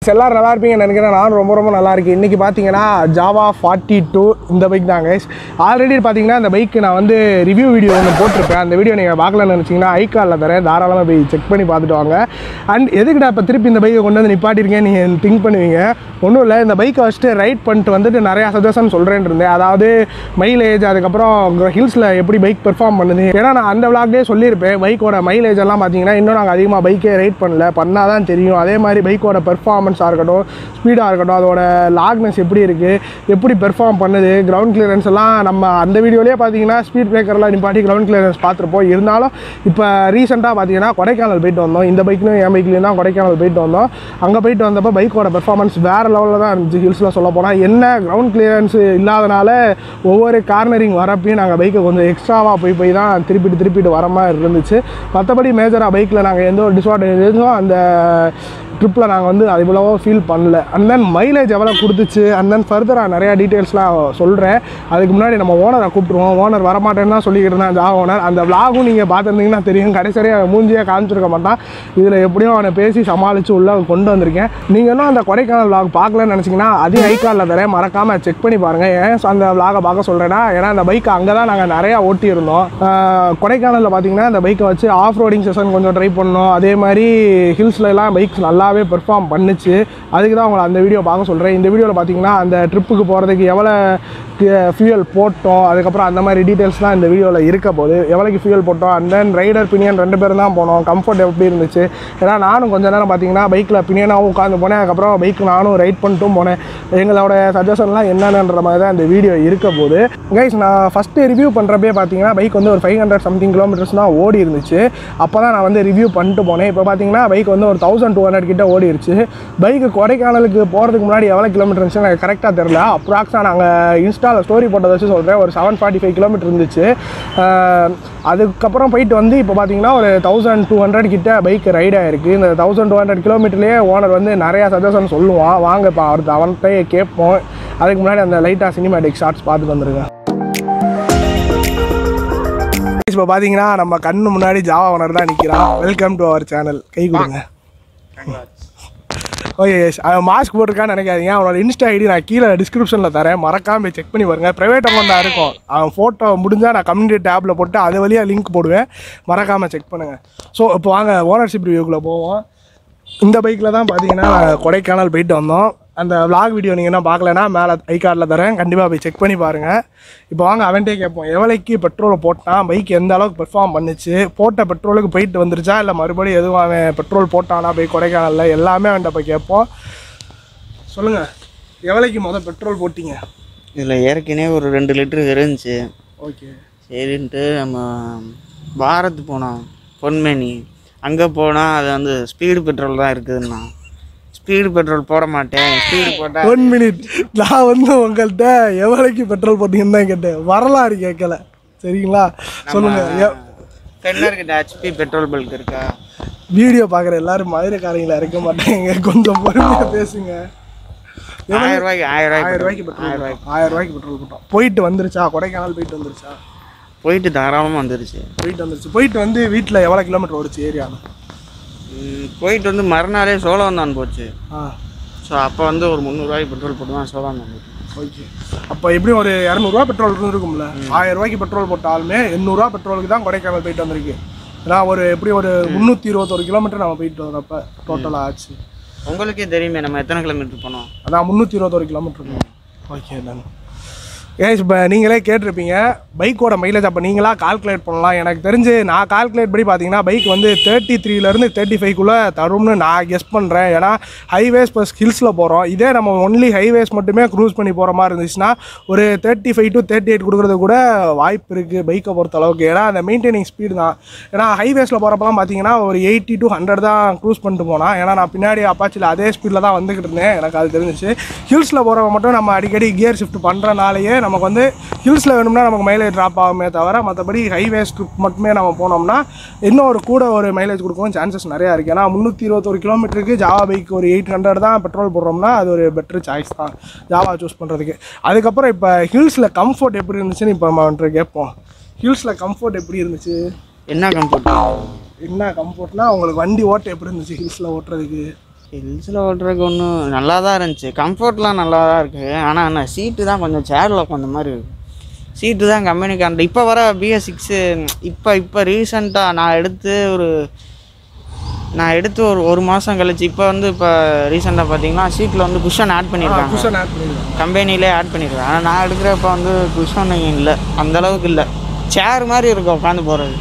எல்லாரும் நல்லா இருப்பீங்கன்னு நினைக்கிறேன் நானும் ரொம்ப ரொம்ப நல்லா இருக்கேன் இன்றைக்கி பார்த்தீங்கன்னா ஜாவா ஃபார்ட்டி டூ இந்த பைக் தான் கைஸ் ஆல்ரெடி பார்த்தீங்கன்னா இந்த பைக் நான் வந்து ரிவ்யூ வீடியோ ஒன்று போட்டிருப்பேன் அந்த வீடியோ நீங்கள் பார்க்கலன்னு நினச்சிங்கன்னா ஐகாலில் தரேன் தாராளமாக போய் செக் பண்ணி பார்த்துட்டு வாங்க அண்ட் எதுக்குடா இப்போ திருப்பி இந்த பைக்கை கொண்டு வந்து நிப்பாட்டிருக்கேன் நீங்கள் திங்க் பண்ணுவீங்க ஒன்றும் இல்லை இந்த பைக்கை வச்சுட்டு ரைட் பண்ணிட்டு வந்துட்டு நிறையா சஜஷன் சொல்கிறேன் இருந்தேன் அதாவது மைலேஜ் அதுக்கப்புறம் ஹில்ஸில் எப்படி பைக் பெர்ஃபார்ம் பண்ணுது ஏன்னா நான் அந்த விளாக்லேயே சொல்லியிருப்பேன் பைக்கோட மைலேஜ் எல்லாம் பார்த்தீங்கன்னா இன்னும் நாங்கள் அதிகமாக பைக்கே ரைட் பண்ணல பண்ணால் தான் தெரியும் அதே மாதிரி பைக்கோட பெர்ஃபார்மன்ஸாக இருக்கட்டும் ஸ்பீடாக இருக்கட்டும் அதோட லாக்னஸ் எப்படி இருக்குது எப்படி பெர்ஃபார்ம் பண்ணுது கிரவுண்ட் கிளியரன்ஸ் எல்லாம் நம்ம அந்த வீடியோலேயே பார்த்தீங்கன்னா ஸ்பீட் பிரேக்கர்லாம் நிப்பாட்டி கிரவுண்ட் கிளியரன்ஸ் பார்த்துருப்போம் இருந்தாலும் இப்போ ரீசெண்டாக பார்த்தீங்கன்னா கொடைக்கானல் போயிட்டு வந்தோம் இந்த பைக்லையும் என் பைக்லையும் தான் கொடைக்கானல் போயிட்டு வந்தோம் அங்கே போயிட்டு வந்தப்போ பைக்கோட பெர்ஃபார்மன்ஸ் வேறு லெவலில் தான் இருந்துச்சு ஹில்ஸில் சொல்ல போனால் என்ன கிரவுண்ட் கிளியரன்ஸ் இல்லாதனால ஒவ்வொரு கார்னரிங் வரப்பையும் நாங்கள் பைக்கை கொஞ்சம் எக்ஸ்ட்ராவாக போய் போய் தான் திருப்பிட்டு திருப்பிட்டு வர மாதிரி இருந்துச்சு மற்றபடி மேஜராக பைக்கில் நாங்கள் எந்த ஒரு டிஸ்அட்வான்டேஜும் அந்த ட்ரிப்பில் நாங்கள் வந்து அது இவ்வளவோ ஃபீல் பண்ணல அண்ட் தென் மைலேஜ் எவ்வளோ கொடுத்துச்சு அண்ட் தென் ஃபர்தராக நிறையா டீட்டெயில்ஸ்லாம் சொல்கிறேன் அதுக்கு முன்னாடி நம்ம ஓனரை கூப்பிட்ருவோம் ஓனர் வரமாட்டேன்னு தான் சொல்லிக்கிட்டு இருந்தான் ஜா ஓனர் அந்த விலாகும் நீங்கள் பார்த்துருந்தீங்கன்னா தெரியும் கடைசியாக அவன் மூஞ்சியே காமிச்சிருக்க மாட்டான் இதில் எப்படியும் அவனை பேசி சமாளித்து உள்ளே கொண்டு வந்திருக்கேன் நீங்கள் இன்னும் அந்த கொடைக்கானல் விலாக் பார்க்கலன்னு நினச்சிங்கன்னா அதையும் ஐகாலில் தரேன் மறக்காமல் செக் பண்ணி பாருங்கள் ஏன் அந்த விலாகை பார்க்க சொல்கிறேன்னா ஏன்னா அந்த பைக்கை அங்கே தான் நாங்கள் நிறையா ஓட்டி இருந்தோம் ஆஹ் கொடைக்கானலில் பார்த்தீங்கன்னா அந்த பைக்கை வச்சு ஆஃப் ரோடிங் செஷன் கொஞ்சம் ட்ரை பண்ணோம் அதே மாதிரி ஹில்ஸ்ல எல்லாம் பைக்ஸ் நல்லாவே பெர்ஃபார்ம் பண்ணுச்சு அதுக்கு தான் உங்களை அந்த வீடியோ பார்க்க சொல்கிறேன் இந்த வீடியோவில் பார்த்தீங்கன்னா அந்த ட்ரிப்புக்கு போகிறதுக்கு எவ்வளோ ஃபியூயல் போட்டோம் அதுக்கப்புறம் அந்த மாதிரி டீட்டெயில்ஸ் தான் இந்த வீடியோவில் இருக்க போகுது எவ்வளோக்கு ஃபியூயல் போட்டோம் அண்ட் தென் ரைடர் பினியன் ரெண்டு பேரும் தான் போனோம் கம்ஃபர்ட் எப்படி இருந்துச்சு ஏன்னா நானும் கொஞ்ச நேரம் பார்த்தீங்கன்னா பைக்கில் பினியனாகவும் உட்காந்து போனேன் அதுக்கப்புறம் பைக் நானும் ரைட் பண்ணிட்டும் போனேன் எங்களோட சஜஷன்லாம் என்னென்னன்ற மாதிரி தான் இந்த வீடியோ இருக்க போகுது கைஸ் நான் ஃபஸ்ட்டு ரிவ்யூ பண்ணுறப்பே பார்த்தீங்கன்னா பைக் வந்து ஒரு ஃபைவ் ஹண்ட்ரட் சம்திங் கிலோமீட்டர்ஸ் தான் ஓடி இருந்துச்சு அப்போ தான் நான் வந்து ரிவ்யூ பண்ணிட்டு போனேன் இப்போ பார்த்தீங்கன்னா பைக் வந்து ஒரு தௌசண்ட் டூ ஹண்ட்ரட் கிட்ட ஓடிருச்சு பைக்கு கொடைக்கானலுக்கு போகிறதுக்கு முன்னாடி எவ்வளோ கிலோமீட்டர் இருந்துச்சு எனக்கு கரெக்டாக தெரில அப்ராக்ஸாக நாங்கள் இன்ஸ்டாவில் ஸ்டோரி போட்டதை வச்சு சொல்கிறேன் ஒரு செவன் ஃபார்ட்டி ஃபைவ் கிலோமீட்டர் இருந்துச்சு ஆஹ் அதுக்கப்புறம் போயிட்டு வந்து இப்போ பார்த்தீங்கன்னா ஒரு தௌசண்ட் டூ ஹண்ட்ரட் கிட்ட பைக் ரைட் ஆயிருக்கு இந்த தௌசண்ட் டூ ஹண்ட்ரட் கிலோமீட்டர்லேயே ஓனர் வந்து நிறையா சஜஷன் சொல்லுவான் வாங்க இப்போ அவர்கிட்ட அவன்கிட்டயே கேட்போம் அதுக்கு முன்னாடி அந்த லைட்டாக சினிமேட்டிக் ஷார்ட்ஸ் பார்த்துட்டு வந்துருங்க இப்போ பார்த்தீங்கன்னா நம்ம கண்ணு முன்னாடி ஜாவா ஓனர் தான் நிற்கிறான் வெல்கம் டு அவர் சேனல் கை கொடுங்க ஓகே எஸ் அவன் மாஸ்க் போட்டிருக்கான்னு நினைக்காதீங்க அவனோட இன்ஸ்டா ஐடி நான் கீழே டிஸ்கிரிப்ஷனில் தரேன் மறக்காம போய் செக் பண்ணி பாருங்க ப்ரைவேட் அக்கௌண்ட் தான் இருக்கும் அவன் ஃபோட்டோ முடிஞ்சால் நான் கம்யூனிட்டி டேப்பில் போட்டு அது வழியாக லிங்க் போடுவேன் மறக்காமல் செக் பண்ணுங்கள் ஸோ இப்போ வாங்க ஓனர்ஷிப் ரிவ்யூக்குள்ளே போவோம் இந்த பைக்கில் தான் பார்த்தீங்கன்னா நாங்கள் கொடைக்கானல் போயிட்டு வந்தோம் அந்த vlog வீடியோ நீங்கள் என்ன பார்க்கலனா மேலே ஐ கார்டில் தரேன் கண்டிப்பாக போய் செக் பண்ணி பாருங்கள் இப்போ வாங்க அவன்கிட்டே கேட்போம் எவ்வளோக்கு பெட்ரோலை போட்டான் பைக் எந்த அளவுக்கு பெர்ஃபார்ம் பண்ணுச்சு போட்ட பெட்ரோலுக்கு போயிட்டு வந்துருச்சா இல்லை மறுபடியும் எதுவும் அவன் பெட்ரோல் போட்டானா போய் கொடைக்கானலில் எல்லாமே அவன்கிட்ட போய் கேட்போம் சொல்லுங்கள் எவ்வளோக்கு மொதல் பெட்ரோல் போட்டீங்க இதில் ஏற்கனவே ஒரு ரெண்டு லிட்டரு இருந்துச்சு ஓகே சரின்ட்டு நம்ம பாரத் போனோம் பொன்மேனி அங்கே போனால் அது வந்து ஸ்பீடு பெட்ரோல் தான் இருக்குதுண்ணா ஸ்பீடு பெட்ரோல் போட மாட்டேன் ஸ்பீடு போட்டால் ஒன் மினிட் நான் வந்து உங்கள்கிட்ட எவ்வளோக்கு பெட்ரோல் போட்டீங்கன்னு தான் கேட்டேன் வரலாறு கேட்கல சரிங்களா சொல்லுங்கள் தென்னர்கிட்ட ஹெச்பி பெட்ரோல் பல்க் இருக்கா வீடியோ பார்க்குற எல்லாரும் மதுரைக்காரங்களா இருக்க மாட்டாங்க கொஞ்சம் பொறுமையாக பேசுங்க ஆயிரம் ரூபாய்க்கு ஆயிரம் ஆயிரம் ரூபாய்க்கு ரூபாய்க்கு பெட்ரோல் ஆயிரம் ரூபாய்க்கு பெட்ரோல் போட்டோம் போயிட்டு வந்துருச்சா கொடைக்கானல் போயிட்டு வந்துருச்சா போயிட்டு தாராளமாக வந்துருச்சு போயிட்டு வந்துருச்சு போயிட்டு வந்து வீட்டில் எவ்வளோ கிலோமீட்டர் ஓடிச்சு ஏரியாவில் ம், போயிட்டு வந்து மறுநாளே சோழவந்தான் போச்சு ஆ ஸோ அப்போ வந்து ஒரு முந்நூறுரூவாய்க்கு பெட்ரோல் போட்டு தான் சோழவந்தான் போச்சு ஓகே அப்போ எப்படியும் ஒரு இரநூறுவா பெட்ரோல் இருந்திருக்கும்ல ஆயிரம் ரூபாய்க்கு பெட்ரோல் போட்டாலுமே எண்ணூறுவா பெட்ரோலுக்கு தான் கொடைக்கானல் போயிட்டு வந்திருக்கு ஏன்னா ஒரு எப்படி ஒரு முந்நூற்றி இருபத்தொரு கிலோமீட்டர் நம்ம போயிட்டு வரப்ப டோட்டலாக ஆச்சு உங்களுக்கே தெரியுமே நம்ம எத்தனை கிலோமீட்டர் போனோம் அதான் முந்நூற்றி இருபத்தொரு கிலோமீட்டர் ஓகே தான் ஏன் இப்போ நீங்களே கேட்டிருப்பீங்க பைக்கோட மைலேஜ் அப்போ நீங்களா கால்குலேட் பண்ணலாம் எனக்கு தெரிஞ்சு நான் கால்குலேட் படி பார்த்தீங்கன்னா பைக் வந்து தேர்ட்டி த்ரீலேருந்து தேர்ட்டி ஃபைவ்க்குள்ளே தரும்னு நான் கெஸ் பண்ணுறேன் ஏன்னா ஹைவேஸ் ப்ளஸ் ஹில்ஸில் போகிறோம் இதே நம்ம ஒன்லி ஹைவேஸ் மட்டுமே க்ரூஸ் பண்ணி போகிற மாதிரி இருந்துச்சுன்னா ஒரு thirty five to thirty eight கொடுக்குறது கூட வாய்ப்பு இருக்குது பைக்கை பொறுத்த அளவுக்கு ஏன்னா அந்த மெயின்டைனிங் ஸ்பீடு தான் ஏன்னா ஹைவேஸில் போகிறப்பலாம் பார்த்தீங்கன்னா ஒரு எயிட்டி டு ஹண்ட்ரட் தான் க்ரூஸ் பண்ணிட்டு போனால் ஏன்னா நான் பின்னாடி அப்பாச்சியில் அதே ஸ்பீடில் தான் வந்துக்கிட்டு இருந்தேன் எனக்கு அது தெரிஞ்சிச்சு ஹில்ஸில் போகிறவங்க மட்டும் நம்ம அடிக்கடி கியர் ஷிஃப்ட் பண்ணுறனாலேயே நமக்கு வந்து ஹில்ஸில் வேணும்னா நமக்கு மைலேஜ் ட்ராப் ஆகுமே தவிர மற்றபடி ஹைவேஸ் ட்ரிப் மட்டுமே நம்ம போனோம்னா இன்னும் ஒரு கூட ஒரு மைலேஜ் கொடுக்கவும் சான்சஸ் நிறையா இருக்குது ஏன்னா முந்நூற்றி இருபத்தொரு கிலோமீட்டருக்கு ஜாவா பைக் ஒரு எயிட் ஹண்ட்ரட் தான் பெட்ரோல் போடுறோம்னா அது ஒரு பெட்டர் சாய்ஸ் தான் ஜாவா சூஸ் பண்ணுறதுக்கு அதுக்கப்புறம் இப்போ ஹில்ஸில் கம்ஃபர்ட் எப்படி இருந்துச்சுன்னு இப்போ நம்ம வந்துட்டு கேட்போம் ஹில்ஸில் கம்ஃபர்ட் எப்படி இருந்துச்சு என்ன கம்ஃபர்ட் என்ன கம்ஃபர்ட்னா உங்களுக்கு வண்டி ஓட்ட எப்படி இருந்துச்சு ஹில்ஸில் ஓட்டுறதுக்கு ஹில்ஸில் ஓட்டுறதுக்கு ஒன்றும் நல்லா தான் இருந்துச்சு கம்ஃபர்ட்லாம் நல்லா தான் இருக்குது ஆனால் என்ன சீட்டு தான் கொஞ்சம் சேரில் உட்காந்த மாதிரி இருக்கு சீட்டு தான் கம்பெனிக்கு அந்த இப்போ வர பிஎஸ் சிக்ஸு இப்போ இப்போ ரீசெண்டாக நான் எடுத்து ஒரு நான் எடுத்து ஒரு ஒரு மாதம் கழிச்சு இப்போ வந்து இப்போ ரீசெண்டாக பார்த்தீங்கன்னா சீட்டில் வந்து குஷன் ஆட் பண்ணியிருக்காங்க குஷன் ஆட் பண்ணிடுவேன் கம்பெனிலே ஆட் பண்ணியிருக்காங்க ஆனால் நான் எடுக்கிறப்ப வந்து குஷன் இல்லை அந்த அளவுக்கு இல்லை சேர் மாதிரி இருக்கும் உட்காந்து போகிறது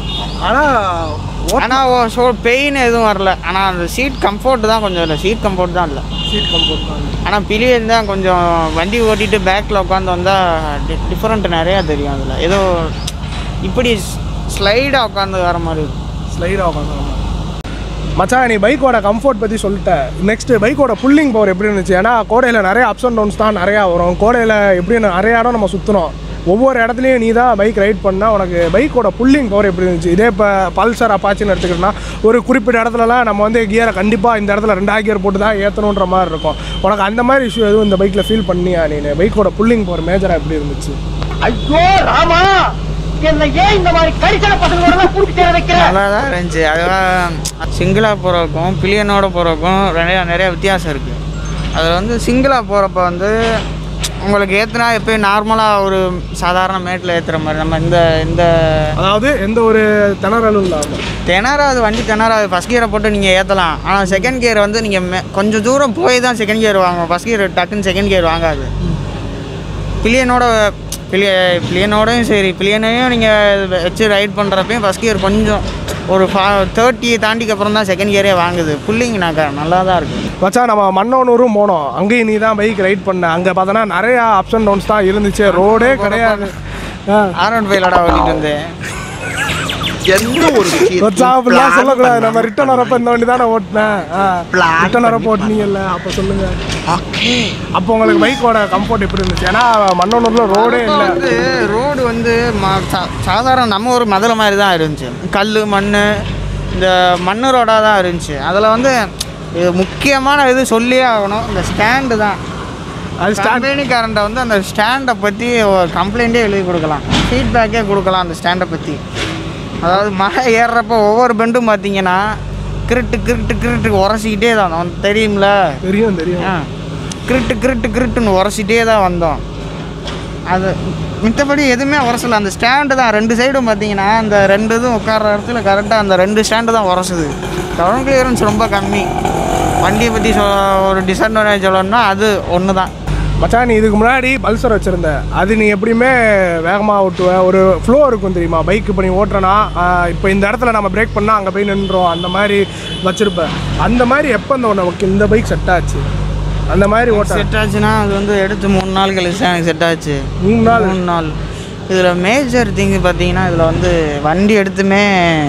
ஆனால் ஆனால் ஷோ பெயின் எதுவும் வரல ஆனால் அந்த சீட் கம்ஃபர்ட் தான் கொஞ்சம் இல்லை சீட் கம்ஃபர்ட் தான் இல்லை சீட் கம்ஃபர்ட் தான் ஆனால் பிலியன் தான் கொஞ்சம் வண்டி ஓட்டிட்டு பேக்கில் உட்காந்து வந்தால் டிஃப்ரெண்ட் நிறையா தெரியும் அதில் ஏதோ இப்படி ஸ்லைடாக உட்காந்து வர மாதிரி இருக்கும் ஸ்லைடாக உட்காந்து மச்சான் நீ பைக்கோட கம்ஃபர்ட் பற்றி சொல்லிட்ட நெக்ஸ்ட் பைக்கோட புல்லிங் பவர் எப்படி இருந்துச்சு ஏன்னா கோடையில் நிறைய அப்ஸ் அண்ட் டவுன்ஸ் தான் நிறையா வரும் கோடையில் எப்படி நிறைய இடம் நம்ம சுற்றணும் ஒவ்வொரு இடத்துலையும் நீ தான் பைக் ரைட் பண்ணால் உனக்கு பைக்கோட புல்லிங் பவர் எப்படி இருந்துச்சு இதே இப்போ பல்சர் அப்பாச்சின்னு எடுத்துக்கிட்டோம்னா ஒரு குறிப்பிட்ட இடத்துலலாம் நம்ம வந்து கியரை கண்டிப்பாக இந்த இடத்துல ரெண்டாவது கியர் போட்டு தான் ஏற்றணுன்ற மாதிரி இருக்கும் உனக்கு அந்த மாதிரி இஷ்யூ எதுவும் இந்த பைக்கில் ஃபீல் பண்ணியா நீ பைக்கோட புல்லிங் பவர் மேஜராக எப்படி இருந்துச்சு ஐயோ ராமா என்ன ஏன் இந்த மாதிரி கரிசன பசங்களோட கூட்டி சேர வைக்கிற நல்லா தான் இருந்துச்சு அதெல்லாம் சிங்கிளாக போகிறதுக்கும் பில்லியனோட போகிறதுக்கும் நிறையா நிறையா வித்தியாசம் இருக்குது அதில் வந்து சிங்கிளாக போகிறப்ப வந்து உங்களுக்கு ஏற்றுனா எப்பயும் நார்மலாக ஒரு சாதாரண மேட்டில் ஏற்றுற மாதிரி நம்ம இந்த இந்த அதாவது எந்த ஒரு திணறலும் இல்லாமல் திணறாது வண்டி திணறாது ஃபஸ்ட் கியரை போட்டு நீங்கள் ஏற்றலாம் ஆனால் செகண்ட் கியர் வந்து நீங்கள் கொஞ்சம் தூரம் போய் தான் செகண்ட் கியர் வாங்கணும் ஃபஸ்ட் கியர் டக்குன்னு செகண்ட் கியர் வாங்காது பில்லியனோட பிளிய பிளியனோடையும் சரி பிளியனையும் நீங்கள் வச்சு ரைட் பண்ணுறப்பையும் ஃபஸ்ட் கியர் கொஞ்சம் ஒரு ஃபா தேர்ட்டி தாண்டிக்கு அப்புறம் தான் செகண்ட் கியரே வாங்குது புல்லிங்னாக்கா நல்லா தான் இருக்குது மச்சான் நம்ம மன்னவனூரும் போனோம் அங்கேயும் நீ தான் பைக் ரைட் பண்ண அங்கே பார்த்தோன்னா நிறையா அப்ஸ் அண்ட் டவுன்ஸ் தான் இருந்துச்சு ரோடே கிடையாது ஆ. ஆர் ஒன் ஃபைவ்லடா ஓட்டிட்டு வந்தேன் எந்த ஒரு மச்சான் அப்படிலாம் சொல்லக்கூடாது நம்ம ரிட்டர்ன் வரப்ப இந்த வண்டி தானே ஓட்டினேன் ரிட்டர்ன் வரப்ப ஓட்டினீங்கல்ல அப்போ சொல்லுங்க அப்போ உங்களுக்கு பைக்கோட கம்ஃபர்ட் எப்படி இருந்துச்சு ஏன்னா மன்னவனூரில் ரோடே இப்போ இல்லை வந்து ரோடு வந்து ம- சா- சாதாரண நம்ம ஒரு மதுரை மாதிரி தான் இருந்துச்சு கல் மண் இந்த மண்ணு ரோடாக தான் இருந்துச்சு அதில் வந்து இது முக்கியமான இது சொல்லியே ஆகணும் இந்த ஸ்டாண்டு தான் அது ஸ்டாண்ட் கம்பெனிக்காரன்ட்ட வந்து அந்த ஸ்டாண்டை பற்றி கம்ப்ளைண்ட்டே எழுதி கொடுக்கலாம் ஃபீட்பேக்கே கொடுக்கலாம் அந்த ஸ்டாண்டை பற்றி அதாவது மழை ஏறுறப்போ ஒவ்வொரு பெண்டும் பார்த்தீங்கன்னா கிருட்டு கிருட்டு கிருட்டு உரசிக்கிட்டே தான் வந்தோம். தெரியும்ல தெரியும் தெரியும் ஆ கிருட்டு கிருட்டு கிருட்டுன்னு உரசிட்டே தான் வந்தோம் அது மித்தபடி எதுவுமே உரசல அந்த ஸ்டாண்டு தான் ரெண்டு சைடும் பார்த்தீங்கன்னா அந்த ரெண்டு இதுவும் உட்கார்ற இடத்துல கரெக்டாக அந்த ரெண்டு ஸ்டாண்டு தான் உரசுது டவுன் கிளியரன்ஸ் ரொம்ப கம்மி வண்டியை பற்றி சொ ஒரு டிஸ்அட்வான்டேஜ் சொல்லணும்னா அது ஒன்று தான் மச்சான் நீ இதுக்கு முன்னாடி பல்சர் வச்சுருந்த அது நீ எப்படியுமே வேகமாக ஓட்டுவ ஒரு ஃப்ளோ இருக்கும் தெரியுமா பைக் இப்போ நீ ஓட்டுறனா இப்போ இந்த இடத்துல நம்ம பிரேக் பண்ணால் அங்கே போய் நின்றோம் அந்த மாதிரி வச்சுருப்ப அந்த மாதிரி எப்போ இந்த உனக்கு இந்த பைக் செட் ஆச்சு அந்த மாதிரி ஓட்ட செட் ஆச்சுன்னா அது வந்து எடுத்து மூணு நாள் கழிச்சு தான் எனக்கு செட் ஆச்சு மூணு நாள் மூணு நாள் இதில் மேஜர் திங் பார்த்தீங்கன்னா இதில் வந்து வண்டி எடுத்துமே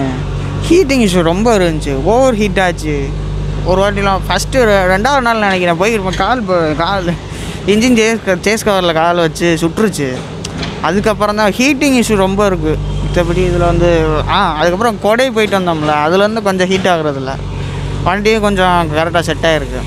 ஹீட்டிங் இஷ்யூ ரொம்ப இருந்துச்சு ஓவர் ஹீட் ஆச்சு ஒரு வாட்டிலாம் ஃபஸ்ட்டு ரெண்டாவது நாள் நினைக்கிறேன் போயிருப்பேன் கால் போ- கால் இன்ஜின் சேஸ் சேஸ் கவரில் கால் வச்சு சுட்டுருச்சு அதுக்கப்புறம் தான் ஹீட்டிங் இஷ்யூ ரொம்ப இருக்குது மற்றபடி இதில் வந்து ஆ அதுக்கப்புறம் கொடை போயிட்டு வந்தோம்ல அதுலேருந்து கொஞ்சம் ஹீட் ஆகுறதில்ல வண்டியும் கொஞ்சம் கரெக்டாக செட் ஆகிருக்கு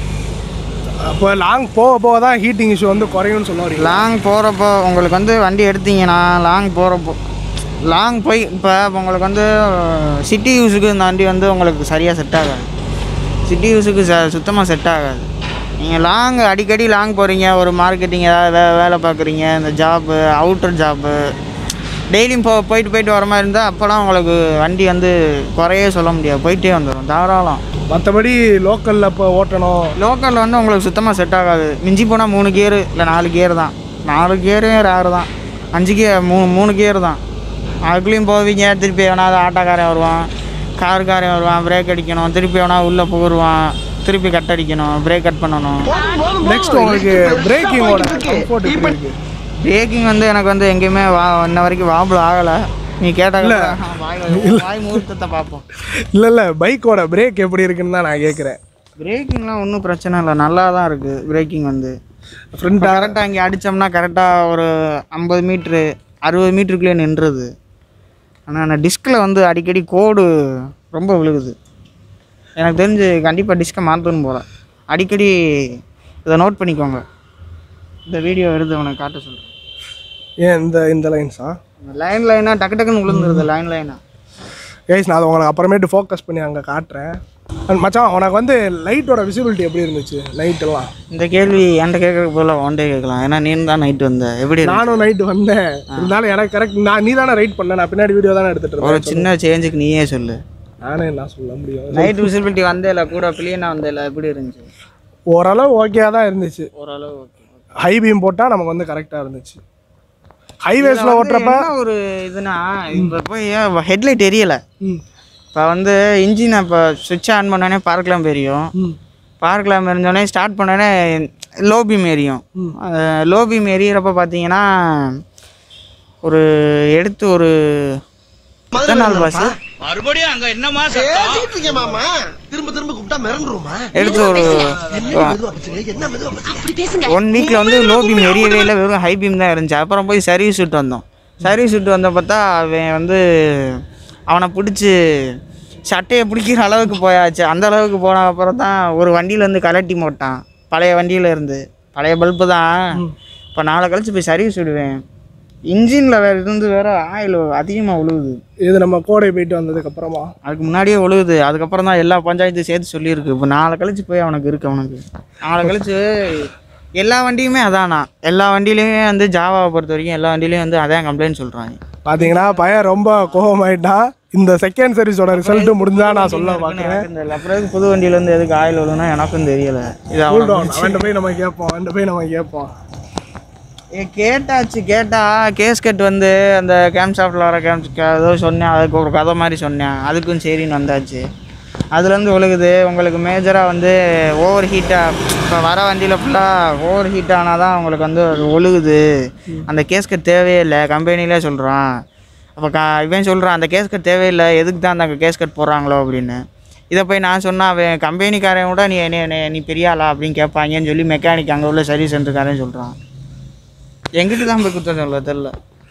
அப்போ லாங் போக போக தான் ஹீட்டிங் இஷ்யூ வந்து குறையும்னு சொல்ல வரீங்க லாங் போகிறப்போ உங்களுக்கு வந்து வண்டி எடுத்தீங்கன்னா லாங் போகிறப்போ லாங் போய் இப்போ உங்களுக்கு வந்து சிட்டி யூஸுக்கு இந்த வண்டி வந்து உங்களுக்கு சரியாக செட் ஆகாது சிட்டி யூஸுக்கு ச சுத்தமாக செட் ஆகாது நீங்கள் லாங் அடிக்கடி லாங் போகிறீங்க ஒரு மார்க்கெட்டிங் ஏதாவது வே வேலை பார்க்குறீங்க இந்த ஜாப்பு அவுட்டர் ஜாப்பு டெய்லியும் போ போயிட்டு போயிட்டு வர மாதிரி இருந்தால் அப்போலாம் உங்களுக்கு வண்டி வந்து குறையே சொல்ல முடியாது போயிட்டே வந்துடும் தாராளம் மற்றபடி லோக்கலில் இப்போ ஓட்டணும் லோக்கலில் வந்து உங்களுக்கு சுத்தமாக செட் ஆகாது மிஞ்சி போனால் மூணு கியரு இல்லை நாலு கியர் தான் நாலு கியரும் ரேரு தான் அஞ்சு கியர் மூணு மூணு கியர் தான் அதுக்குள்ளேயும் போவீங்க திருப்பி எவனாவது ஆட்டோக்காரன் வருவான் காருக்காரன் வருவான் பிரேக் அடிக்கணும் திருப்பி எவனா உள்ளே புகுருவான் திருப்பி கட் அடிக்கணும் பிரேக் கட் பண்ணணும் நெக்ஸ்ட் உங்களுக்கு பிரேக்கிங்கோட கம்ஃபர்ட் எப்படி இருக்கு பிரேக்கிங் வந்து எனக்கு வந்து எங்கேயுமே வா இன்ன வரைக்கும் வாபிள் ஆகலை நீ கேட்டால வாய் வாய் முகூர்த்தத்தை பார்ப்போம் இல்லை இல்லை பைக்கோட பிரேக் எப்படி இருக்குன்னு தான் நான் கேட்குறேன் பிரேக்கிங்லாம் ஒன்றும் பிரச்சனை இல்லை நல்லா தான் இருக்குது பிரேக்கிங் வந்து ஃப்ரண்ட்டாக கரெக்டாக இங்கே அடித்தோம்னா கரெக்டாக ஒரு ஐம்பது மீட்ரு அறுபது மீட்டருக்குள்ளே நின்றுது ஆனால் நான் டிஸ்கில் வந்து அடிக்கடி கோடு ரொம்ப விழுகுது எனக்கு தெரிஞ்சு கண்டிப்பாக டிஸ்கை மாற்றணும் போல அடிக்கடி இதை நோட் பண்ணிக்கோங்க இந்த வீடியோ எடுத்து உனக்கு காட்ட சொல்கிறேன் ஏன் இந்த இந்த லைன்ஸா லைன் லைனாக டக்கு டக்குன்னு விழுந்துருது லைன் லைனாக கைஸ் நான் அதை உங்களுக்கு அப்புறமேட்டு ஃபோக்கஸ் பண்ணி அங்கே காட்டுறேன் And மச்சான் உனக்கு வந்து லைட்டோட விசிபிலிட்டி எப்படி இருந்துச்சு நைட்டெல்லாம் இந்த கேள்வி என்கிட்ட கேட்கறதுக்கு போல ஒன்டே கேட்கலாம் ஏன்னா நீ தான் நைட் வந்த எப்படி இருக்கு? நானும் நைட்டு வந்தேன் இருந்தாலும் எனக்கு கரெக்ட் நான் நீ தானே ரைட் பண்ண நான் பின்னாடி வீடியோ தானே எடுத்துட்டு ஒரு இருந்தேன் சின்ன சேஞ்சுக்கு நீயே சொல்லு நானே என்ன சொல்ல முடியும் நைட் விசிபிலிட்டி வந்தேல கூட பிள்ளைனா வந்தேல எப்படி இருந்துச்சு ஓரளவு ஓகேயா தான் இருந்துச்சு ஓரளவு ஓகே ஹை பீம் போட்டால் நமக்கு வந்து கரெக்டாக இருந்துச்சு ஹைவேஸில் ஓட்டுறப்ப என்ன ஒரு இதுனா இப்போ போய் ஹெட்லைட் எரியலை ம் இப்போ வந்து இன்ஜினை இப்போ சுவிட்ச் ஆன் பண்ணோடனே பார்க்கலாம் தெரியும் ம் பார்க்கலாம் எரிஞ்சோடனே ஸ்டார்ட் பண்ணோடனே லோ பீம் எரியும் லோ பீம் எரியறப்ப பார்த்தீங்கன்னா ஒரு எடுத்து ஒரு எத்தனை நாள் பாஸ் மறுபடியும் அங்க என்னமா பேசிட்டு இருக்கேன் மாமா திரும்ப திரும்ப கூப்பிட்டா மிரண்டுருமா எடுத்து ஒரு மெதுவா பேசுங்க என்ன மெதுவா பேசுங்க ஒன் வீக்கில் வந்து லோ பீம் எரியவே இல்லை வெறும் ஹை பீம் தான் இருந்துச்சு அப்புறம் போய் சர்வீஸ் விட்டு வந்தோம் சர்வீஸ் விட்டு வந்த பார்த்தா அவன் வந்து அவனை பிடிச்சி சட்டையை பிடிக்கிற அளவுக்கு போயாச்சு அந்த அளவுக்கு போன அப்புறம் தான் ஒரு வண்டியிலேருந்து கலட்டி போட்டான் பழைய வண்டியில இருந்து பழைய பல்பு தான் இப்போ நாளை கழிச்சு போய் சர்வீஸ் விடுவேன் இன்ஜினில் வேறு இருந்து வேறு ஆயில் அதிகமாக உழுவுது இது நம்ம கோடை போயிட்டு வந்ததுக்கு அப்புறமா அதுக்கு முன்னாடியே ஒழுகுது அதுக்கப்புறம் தான் எல்லா பஞ்சாயத்தையும் சேர்த்து சொல்லியிருக்கு இப்போ நாளை கழிச்சு போய் அவனுக்கு இருக்கு அவனுக்கு நாளை கழிச்சு எல்லா வண்டியுமே அதானா எல்லா வண்டியிலையுமே வந்து ஜாவாவை பொறுத்த வரைக்கும் எல்லா வண்டியிலையும் வந்து அதான் கம்ப்ளைண்ட் சொல்கிறாங்க பார்த்தீங்கன்னா பையன் ரொம்ப கோபமாயிட்டான் இந்த செகண்ட் சர்வீஸோட ரிசல்ட் முடிஞ்சா நான் சொல்ல பார்க்குறேன் தெரியல அப்புறம் எதுக்கு புது வண்டியிலேருந்து எதுக்கு ஆயில் விழுனா எனக்கும் தெரியல இது கூல் அவனுக்கு டவுன் அவன்கிட்ட போய் நம்ம கேட்போம் அவன்கிட்ட போய் நம்ம கேட்போம் ஏ கேட்டாச்சு கேட்டா கேஸ்கட் வந்து அந்த கேம்ப் ஷாப்பில் வர கேம்ப் ஏதோ சொன்னேன் அதுக்கு ஒரு கதை மாதிரி சொன்னேன் அதுக்கும் சரின்னு வந்தாச்சு அதுலேருந்து ஒழுகுது உங்களுக்கு மேஜராக வந்து ஓவர் ஹீட்டாக இப்போ வர வண்டியில் ஃபுல்லாக ஓவர் ஹீட் ஆனால் தான் உங்களுக்கு வந்து அது ஒழுகுது அந்த கேஸ்கட் தேவையே இல்லை கம்பெனிலே சொல்கிறான் அப்போ க இவன் சொல்கிறான் அந்த கேஸ்கட் தேவையில்லை எதுக்கு தான் அந்த கேஸ்கட் போடுறாங்களோ அப்படின்னு இதை போய் நான் சொன்னா அவன் கம்பெனிக்காரன் கூட நீ நீ- நீ- நீ பெரிய ஆளா அப்படின்னு கேட்பாங்கன்னு சொல்லி மெக்கானிக் அங்கே உள்ள சர்வீஸ் சென்டருக்காரன் சொல்கிறான் எங்கிட்ட தான் போய் குத்தம் சொல்ல தெரில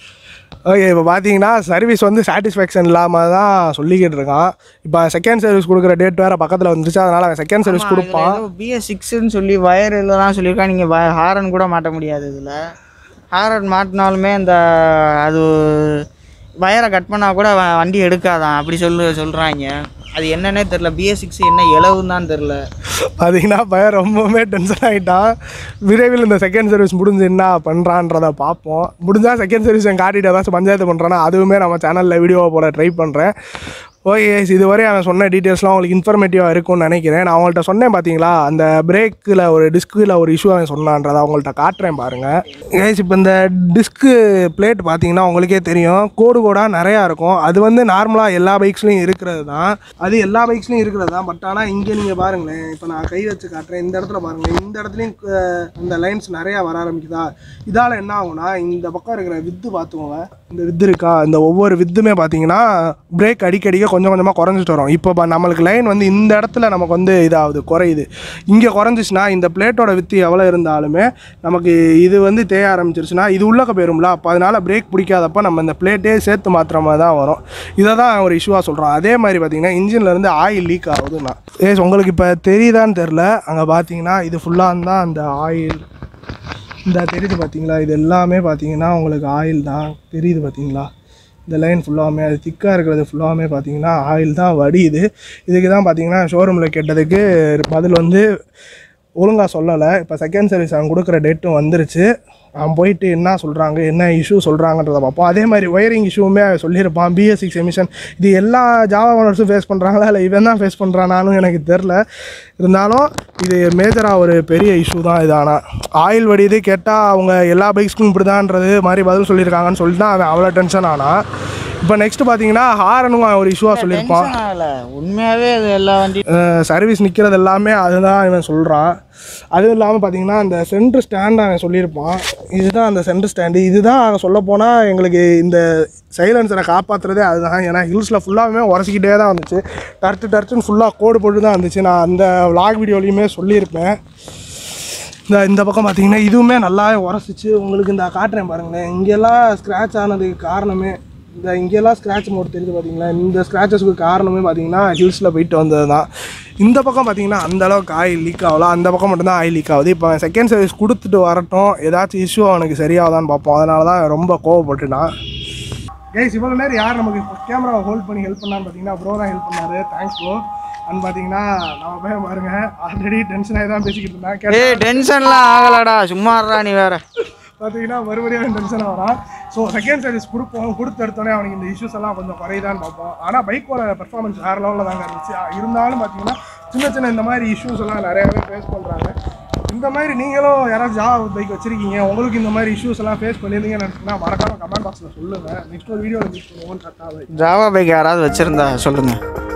ஓகே இப்போ பார்த்தீங்கன்னா சர்வீஸ் வந்து சாட்டிஸ்ஃபேக்ஷன் இல்லாமல் தான் சொல்லிக்கிட்டு இருக்கான் இப்போ செகண்ட் சர்வீஸ் கொடுக்குற டேட் வேறு பக்கத்தில் வந்துச்சு அதனால் அவன் செகண்ட் சர்வீஸ் கொடுப்பான் பிஎஸ் சிக்ஸ்ன்னு சொல்லி வயர் இதெல்லாம் சொல்லியிருக்கான் நீங்கள் ஹாரன் கூட மாட்ட முடியாது இதில் ஹாரன் மாட்டினாலுமே அந்த அது வயரை கட் பண்ணால் கூட வ- வண்டி எடுக்காதான் அப்படி சொல்லு சொல்கிறாங்க அது என்னன்னே தெரில பிஎஸ் சிக்ஸ் என்ன இலவுன்னு தான் தெரில பார்த்தீங்கன்னா பையன் ரொம்பவுமே டென்ஷன் ஆகிட்டான் விரைவில் இந்த செகண்ட் சர்வீஸ் முடிஞ்சு என்ன பண்ணுறான்றதை பார்ப்போம் முடிஞ்சால் செகண்ட் சர்வீஸ் என் காட்டிட்டு ஏதாச்சும் பஞ்சாயத்து பண்ணுறானா அதுவுமே நம்ம சேனலில் வீடியோவை போட ட்ரை பண்ணுறேன் ஓகே இதுவரை அவன் சொன்ன டீட்டெயில்ஸ்லாம் உங்களுக்கு இன்ஃபர்மேட்டிவாக இருக்கும்னு நினைக்கிறேன் நான் அவங்கள்ட்ட சொன்னேன் பார்த்தீங்களா அந்த பிரேக்கில் ஒரு டிஸ்கில் ஒரு இஷ்யூ அவன் சொன்னான்றதை அவங்கள்ட்ட காட்டுறேன் பாருங்கள் கேஸ் இப்போ இந்த டிஸ்க்கு பிளேட் பார்த்தீங்கன்னா உங்களுக்கே தெரியும் கோடு கோடாக நிறையா இருக்கும் அது வந்து நார்மலாக எல்லா பைக்ஸ்லையும் இருக்கிறது தான் அது எல்லா பைக்ஸ்லையும் இருக்கிறது தான் பட் ஆனால் இங்கே நீங்கள் பாருங்களேன் இப்போ நான் கை வச்சு காட்டுறேன் இந்த இடத்துல பாருங்களேன் இந்த இடத்துலையும் க- இந்த லைன்ஸ் நிறையா வர ஆரம்பிக்குதா இதால் என்ன ஆகும்னா இந்த பக்கம் இருக்கிற வித்து பார்த்துக்கோங்க இந்த வித்து இருக்கா இந்த ஒவ்வொரு வித்துமே பார்த்தீங்கன்னா பிரேக் அடிக்கடிக்க கொஞ்சம் கொஞ்சமாக குறைஞ்சிட்டு வரும் இப்போ ப- நம்மளுக்கு லைன் வந்து இந்த இடத்துல நமக்கு வந்து இதாகுது குறையுது இங்கே குறைஞ்சிச்சுன்னா இந்த பிளேட்டோட வித்து எவ்வளோ இருந்தாலுமே நமக்கு இது வந்து தேய ஆரம்பிச்சிருச்சுன்னா இது உள்ளக்க போயிரும்ல அப்போ அதனால் பிரேக் பிடிக்காதப்ப நம்ம இந்த பிளேட்டே சேர்த்து மாற்றுற மாதிரி தான் வரும் இதை தான் ஒரு இஷ்யூவாக சொல்கிறோம் அதே மாதிரி பார்த்தீங்கன்னா இன்ஜின்ல இருந்து ஆயில் லீக் ஆகுதுண்ணா ஏஸ் உங்களுக்கு இப்போ தெரியுதான்னு தெரில அங்கே பார்த்தீங்கன்னா இது ஃபுல்லாக தான் அந்த ஆயில் இந்த தெரியுது பார்த்தீங்களா இது எல்லாமே பார்த்தீங்கன்னா உங்களுக்கு ஆயில் தான் தெரியுது பார்த்தீங்களா இந்த லைன் ஃபுல்லாமே அது திக்காக இருக்கிறது ஃபுல்லாமே பார்த்தீங்கன்னா ஆயில் தான் வடியுது இதுக்கு தான் பார்த்தீங்கன்னா ஷோரூமில் கேட்டதுக்கு பதில் வந்து ஒழுங்காக சொல்லலை இப்போ செகண்ட் சர்வீஸ் அவன் கொடுக்குற டேட்டும் வந்துருச்சு அவன் போயிட்டு என்ன சொல்கிறாங்க என்ன இஷ்யூ சொல்கிறாங்கன்றத பார்ப்போம் அதே மாதிரி ஒயரிங் இஷ்யூவுமே அவன் சொல்லியிருப்பான் பிஎஸ் சிக்ஸ் எமிஷன் இது எல்லா ஜாவா ஓனர்ஸும் ஃபேஸ் பண்ணுறாங்களா இல்லை இவன் தான் ஃபேஸ் பண்ணுறானாலும் எனக்கு தெரில இருந்தாலும் இது மேஜராக ஒரு பெரிய இஷ்யூ தான் இது ஆனால் ஆயில் வடியுது கேட்டால் அவங்க எல்லா பைக்ஸ்க்கும் இப்படி தான்ன்றது மாதிரி பதில் சொல்லியிருக்காங்கன்னு சொல்லிட்டு தான் அவன் அவ்வளோ டென்ஷன் ஆனான் இப்போ நெக்ஸ்ட் பார்த்தீங்கன்னா ஹாரனும் அவன் ஒரு இஷ்யூவாக சொல்லியிருப்பான் டென்ஷன் ஆகல உண்மையாகவே அது எல்லா வண்டி சர்வீஸ் நிற்கிறது எல்லாமே அதுதான் இவன் சொல்கிறான் அதுவும் இல்லாமல் பார்த்தீங்கன்னா அந்த சென்ட்ரு ஸ்டாண்ட் அவன் சொல்லியிருப்பான் இதுதான் அந்த சென்ட்ரு ஸ்டாண்டு இதுதான் சொல்ல போனால் எங்களுக்கு இந்த சைலன்சரை காப்பாற்றுறதே அதுதான் ஏன்னா ஹில்ஸில் ஃபுல்லாகவே உரசிக்கிட்டே தான் வந்துச்சு டர்ட்டு டர்ட்டுன்னு ஃபுல்லாக கோடு போட்டு தான் வந்துச்சு நான் அந்த vlog வீடியோலையுமே சொல்லியிருப்பேன் இந்த இந்த பக்கம் பார்த்தீங்கன்னா இதுவுமே நல்லாவே உரசிச்சு உங்களுக்கு இந்த காட்டுறேன் பாருங்களேன் இங்கெல்லாம் ஸ்க்ராட்ச் ஆனதுக்கு காரணமே இந்த இங்கெல்லாம் ஸ்க்ராட்ச் மோட் தெரியுது பார்த்தீங்களா இந்த ஸ்க்ராச்சஸ்க்கு காரணமே பார்த்தீங்கன்னா ஹில்ஸில் போயிட்டு வந்தது தான் இந்த பக்கம் பார்த்தீங்கன்னா அந்த அளவுக்கு ஆயில் லீக் ஆகலாம் அந்த பக்கம் மட்டும்தான் ஆயில் லீக் ஆகுது இப்போ செகண்ட் சர்வீஸ் கொடுத்துட்டு வரட்டும் ஏதாச்சும் இஷ்யூ அவனுக்கு சரியாகுதான்னு பார்ப்போம் அதனால தான் ரொம்ப கோவப்பட்டுனான் கைஸ் இவ்வளோ நேரம் யார் நமக்கு கேமராவை ஹோல்ட் பண்ணி ஹெல்ப் பண்ணான்னு பார்த்தீங்கன்னா ப்ரோ தான் ஹெல்ப் பண்ணாரு தேங்க்ஸ் ப்ரோ அண்ட் பார்த்தீங்கன்னா நம்ம போய் பாருங்க ஆல்ரெடி டென்ஷன் ஆகி தான் பேசிக்கிட்டு இருந்தேன் கேட்டா ஏய் டென்ஷன்லாம் ஆகலடா சும்மா இருடா நீ வேற பார்த்தீங்கன்னா மறுபடியும் டென்ஷன் ஆகிறான் ஸோ செகண்ட் சர்வீஸ் கொடுப்போம் கொடுத்து எடுத்தோடனே அவனுக்கு இந்த இஷ்யூஸ் எல்லாம் கொஞ்சம் குறையுதான்னு பார்ப்போம் ஆனால் பைக்கோட பெர்ஃபார்மன்ஸ் வேறு லெவலில் தாங்க இருந்துச்சு ஆ, இருந்தாலும் பார்த்தீங்கன்னா சின்ன சின்ன இந்த மாதிரி இஷ்யூஸ் எல்லாம் நிறையாவே ஃபேஸ் பண்ணுறாங்க இந்த மாதிரி நீங்களும் யாராவது ஜாவா பைக் வச்சிருக்கீங்க உங்களுக்கு இந்த மாதிரி இஷ்யூஸ் எல்லாம் ஃபேஸ் பண்ணியிருந்தீங்கன்னு நினச்சிங்கன்னா மறக்காம கமெண்ட் பாக்ஸில் சொல்லுங்கள் நெக்ஸ்ட் ஒரு வீடியோவில் மீட் பண்ணுவோம் கரெக்டாக ஜாவா பைக் யாராவது வச்சிருந்தா சொல்லுங்க